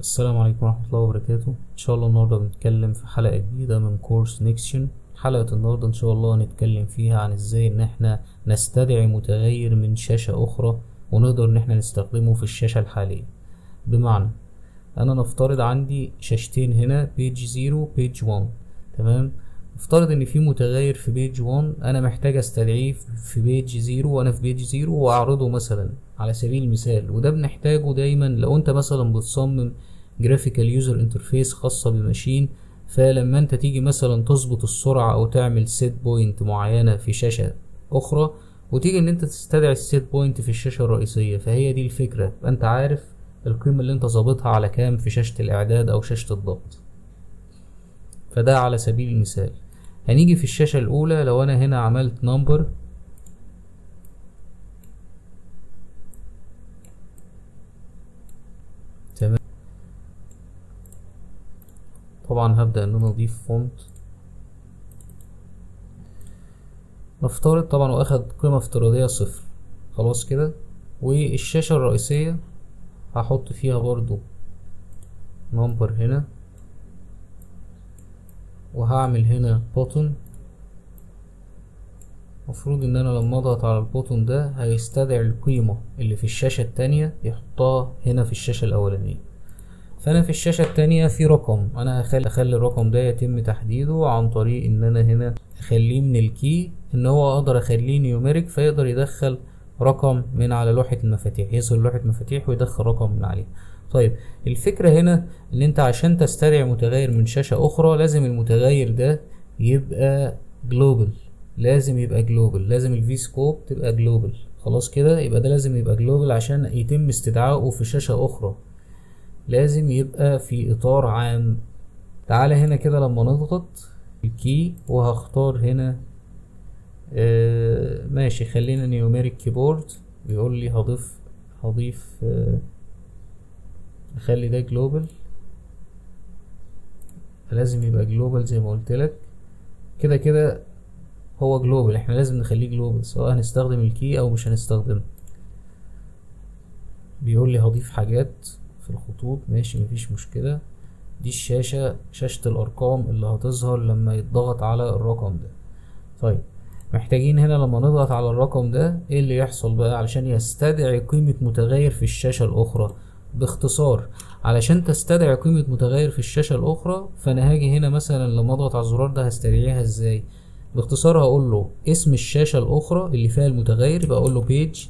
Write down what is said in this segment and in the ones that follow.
السلام عليكم ورحمة الله وبركاته إن شاء الله النهاردة بنتكلم في حلقة جديدة من كورس نيكشن حلقة النهاردة إن شاء الله هنتكلم فيها عن إزاي إن إحنا نستدعي متغير من شاشة أخرى ونقدر إن إحنا نستخدمه في الشاشة الحالية بمعنى أنا نفترض عندي شاشتين هنا بيج زيرو بيج وان تمام نفترض إن في متغير في بيج وان أنا محتاج أستدعيه في بيج زيرو وأنا في بيج زيرو وأعرضه مثلا على سبيل المثال وده بنحتاجه دايما لو أنت مثلا بتصمم جرافيكال يوزر انترفيس خاصة بماشين فلما انت تيجي مثلا تظبط السرعة او تعمل سيت بوينت معينة في شاشة اخرى وتيجي ان انت تستدعي السيت بوينت في الشاشة الرئيسية فهي دي الفكرة انت عارف القيمة اللي انت ظابطها على كام في شاشة الاعداد او شاشة الضغط فده على سبيل المثال هنيجي في الشاشة الاولى لو انا هنا عملت نمبر تمام طبعا هبدأ ان انا اضيف فونت نفترض طبعا واخد قيمة افتراضية صفر خلاص كده والشاشة الرئيسية هحط فيها برضو نمبر هنا وهعمل هنا بوتون مفروض ان انا لما اضغط على البوتون ده هيستدعي القيمة اللي في الشاشة التانية يحطها هنا في الشاشة الاولانية فانا في الشاشة التانية في رقم انا هخلي اخلي الرقم ده يتم تحديده عن طريق ان انا هنا اخليه من الكي ان هو اقدر اخليه نيوميريك فيقدر يدخل رقم من على لوحة المفاتيح يصل لوحة مفاتيح ويدخل رقم من عليه طيب الفكرة هنا ان انت عشان تستدعي متغير من شاشة اخرى لازم المتغير ده يبقى جلوبال لازم يبقى جلوبال لازم الفي سكوب تبقى جلوبال خلاص كده يبقى ده لازم يبقى جلوبال عشان يتم استدعائه في شاشة اخرى لازم يبقى في اطار عام تعالى هنا كده لما نضغط الكي وهختار هنا آه ماشي خلينا نيوميريك كيبورد بيقول لي هضيف هضيف آه اخلي ده جلوبال لازم يبقى جلوبال زي ما قلت لك كده كده هو جلوبال احنا لازم نخليه جلوبال سواء هنستخدم الكي او مش هنستخدمه بيقول لي هضيف حاجات في الخطوط ماشي مفيش مشكلة دي الشاشة شاشة الأرقام اللي هتظهر لما يتضغط على الرقم ده طيب محتاجين هنا لما نضغط على الرقم ده ايه اللي يحصل بقى علشان يستدعي قيمة متغير في الشاشة الأخرى باختصار علشان تستدعي قيمة متغير في الشاشة الأخرى فأنا هاجي هنا مثلا لما أضغط على الزرار ده هستدعيها ازاي باختصار هقول له اسم الشاشة الأخرى اللي فيها المتغير يبقى أقول له page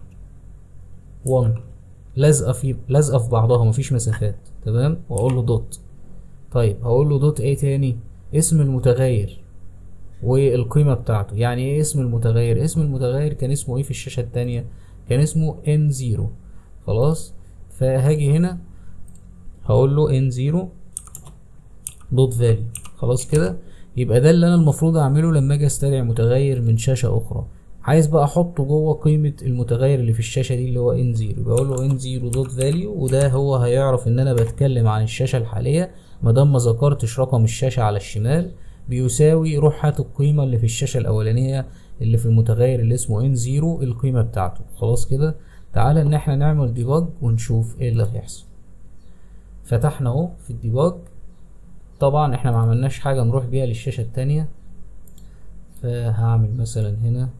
1 لازقه في لازقه في بعضها مفيش مسافات تمام واقول له دوت طيب هقول له دوت ايه تاني اسم المتغير والقيمه بتاعته يعني ايه اسم المتغير اسم المتغير كان اسمه ايه في الشاشه التانية كان اسمه ان زيرو خلاص فهاجي هنا هقول له ان زيرو دوت فاليو خلاص كده يبقى ده اللي انا المفروض اعمله لما اجي استدعي متغير من شاشه اخرى عايز بقى احطه جوه قيمة المتغير اللي في الشاشة دي اللي هو ان زيرو بقول له ان زيرو دوت فاليو وده هو هيعرف ان انا بتكلم عن الشاشة الحالية مادام ما ذكرتش رقم الشاشة على الشمال بيساوي روح هات القيمة اللي في الشاشة الاولانية اللي في المتغير اللي اسمه ان زيرو القيمة بتاعته خلاص كده تعالى ان احنا نعمل ديباج ونشوف ايه اللي هيحصل فتحنا اهو في الديباج طبعا احنا ما عملناش حاجة نروح بيها للشاشة التانية فهعمل مثلا هنا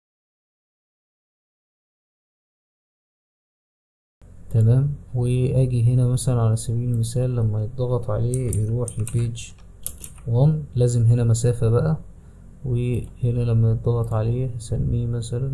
تمام واجي هنا مثلا على سبيل المثال لما يتضغط عليه يروح لبيج 1 لازم هنا مسافة بقى وهنا لما يتضغط عليه هسميه مثلا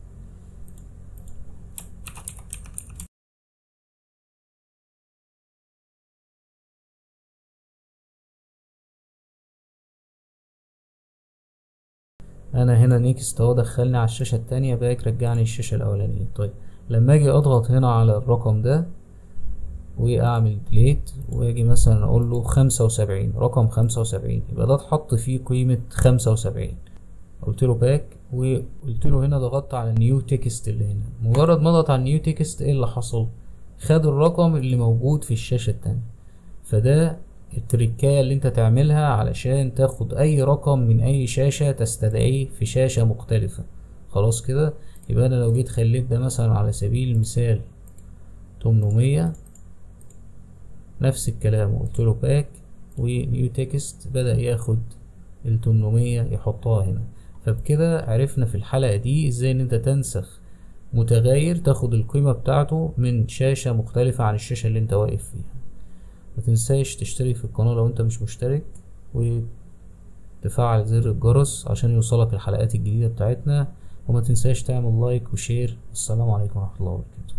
انا هنا نيكست اهو دخلني على الشاشة التانية باك رجعني الشاشة الاولانية طيب لما اجي اضغط هنا على الرقم ده واعمل بليت واجي مثلا اقول له خمسة وسبعين رقم خمسة وسبعين يبقى ده اتحط فيه قيمة خمسة وسبعين قلت له باك وقلت له هنا ضغطت على النيو تكست اللي هنا مجرد ما اضغط على النيو تكست ايه اللي حصل خد الرقم اللي موجود في الشاشة التانية فده التركاية اللي انت تعملها علشان تاخد اي رقم من اي شاشة تستدعيه في شاشة مختلفة خلاص كده يبقى انا لو جيت خليت ده مثلا على سبيل المثال تمنمية نفس الكلام قلت له باك ونيو تكست بدأ ياخد ال 800 يحطها هنا فبكده عرفنا في الحلقة دي ازاي ان انت تنسخ متغير تاخد القيمة بتاعته من شاشة مختلفة عن الشاشة اللي انت واقف فيها متنساش تشترك في القناة لو انت مش مشترك وتفعل زر الجرس عشان يوصلك الحلقات الجديدة بتاعتنا وما تنساش تعمل لايك وشير السلام عليكم ورحمة الله وبركاته